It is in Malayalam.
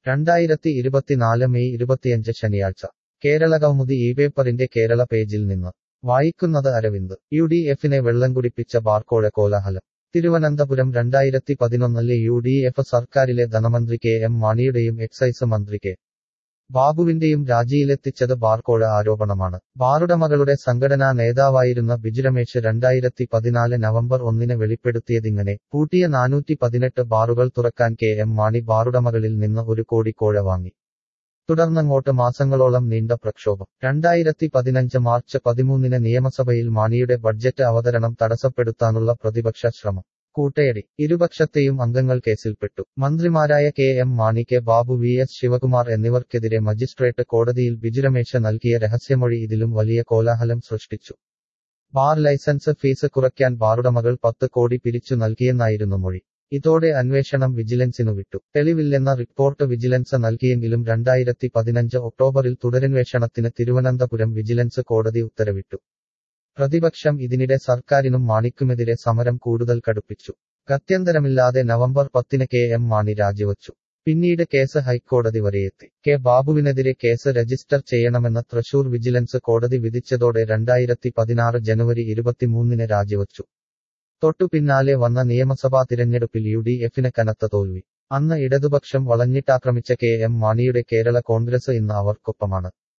രണ്ടായിരത്തി ഇരുപത്തിനാല് മെയ് ഇരുപത്തിയഞ്ച് ശനിയാഴ്ച കേരള കൗമുദി ഈ പേപ്പറിന്റെ കേരള പേജിൽ നിന്ന് വായിക്കുന്നത് അരവിന്ദ് യു ഡി എഫിനെ വെള്ളം കുടിപ്പിച്ച ബാർക്കോഴ കോലാഹലം തിരുവനന്തപുരം രണ്ടായിരത്തി പതിനൊന്നിലെ യു ഡി എഫ് സർക്കാരിലെ ധനമന്ത്രി കെ എം മാണിയുടെയും എക്സൈസ് മന്ത്രി കെ ബാബുവിന്റെയും രാജിയിലെത്തിച്ചത് ബാർക്കോഴ ആരോപണമാണ് ബാറുടമകളുടെ സംഘടനാ നേതാവായിരുന്ന ബിജുരമേശ് രണ്ടായിരത്തി പതിനാല് നവംബർ ഒന്നിന് വെളിപ്പെടുത്തിയതിങ്ങനെ പൂട്ടിയ നാനൂറ്റി പതിനെട്ട് ബാറുകൾ തുറക്കാൻ കെ എം മാണി ബാറുടമകളിൽ നിന്ന് ഒരു കോടി കോഴ വാങ്ങി തുടർന്നങ്ങോട്ട് മാസങ്ങളോളം നീണ്ട പ്രക്ഷോഭം രണ്ടായിരത്തി പതിനഞ്ച് മാർച്ച് പതിമൂന്നിന് നിയമസഭയിൽ മാണിയുടെ ബഡ്ജറ്റ് അവതരണം തടസ്സപ്പെടുത്താനുള്ള പ്രതിപക്ഷ ശ്രമം കൂട്ടയടി ഇരുപക്ഷത്തെയും അംഗങ്ങൾ കേസിൽപ്പെട്ടു മന്ത്രിമാരായ K M Mani K Babu V S Sivakumar എന്നിവർക്കെതിരെ മജിസ്ട്രേറ്റ് കോടതിയിൽ ബിജുരമേശ നൽകിയ രഹസ്യമൊഴി ഇതിലും വലിയ കോലാഹലം സൃഷ്ടിച്ചു ബാർ ലൈസൻസ് ഫീസ് കുറയ്ക്കാൻ ബാറുടമകൾ പത്ത് കോടി പിരിച്ചു നൽകിയെന്നായിരുന്നു മൊഴി ഇതോടെ അന്വേഷണം വിജിലൻസിനു വിട്ടു തെളിവില്ലെന്ന റിപ്പോർട്ട് വിജിലൻസ് നൽകിയെങ്കിലും രണ്ടായിരത്തി പതിനഞ്ച് ഒക്ടോബറിൽ തുടരന്വേഷണത്തിന് തിരുവനന്തപുരം വിജിലൻസ് കോടതി ഉത്തരവിട്ടു പ്രതിപക്ഷം ഇതിനിടെ സർക്കാരിനും മാണിക്കുമെതിരെ സമരം കൂടുതൽ കടുപ്പിച്ചു ഗത്യന്തരമില്ലാതെ നവംബർ പത്തിന് കെ എം മാണി രാജിവച്ചു പിന്നീട് കേസ് ഹൈക്കോടതി വരെയെത്തി കെ ബാബുവിനെതിരെ കേസ് രജിസ്റ്റർ ചെയ്യണമെന്ന് തൃശൂർ വിജിലൻസ് കോടതി വിധിച്ചതോടെ രണ്ടായിരത്തി പതിനാറ് ജനുവരി ഇരുപത്തിമൂന്നിന് രാജിവച്ചു തൊട്ടു പിന്നാലെ വന്ന നിയമസഭാ തിരഞ്ഞെടുപ്പിൽ യു ഡി എഫിന് കനത്ത തോൽവി അന്ന് ഇടതുപക്ഷം വളഞ്ഞിട്ടാക്രമിച്ച കെ എം മാണിയുടെ കേരള കോൺഗ്രസ് ഇന്ന് അവർക്കൊപ്പമാണ്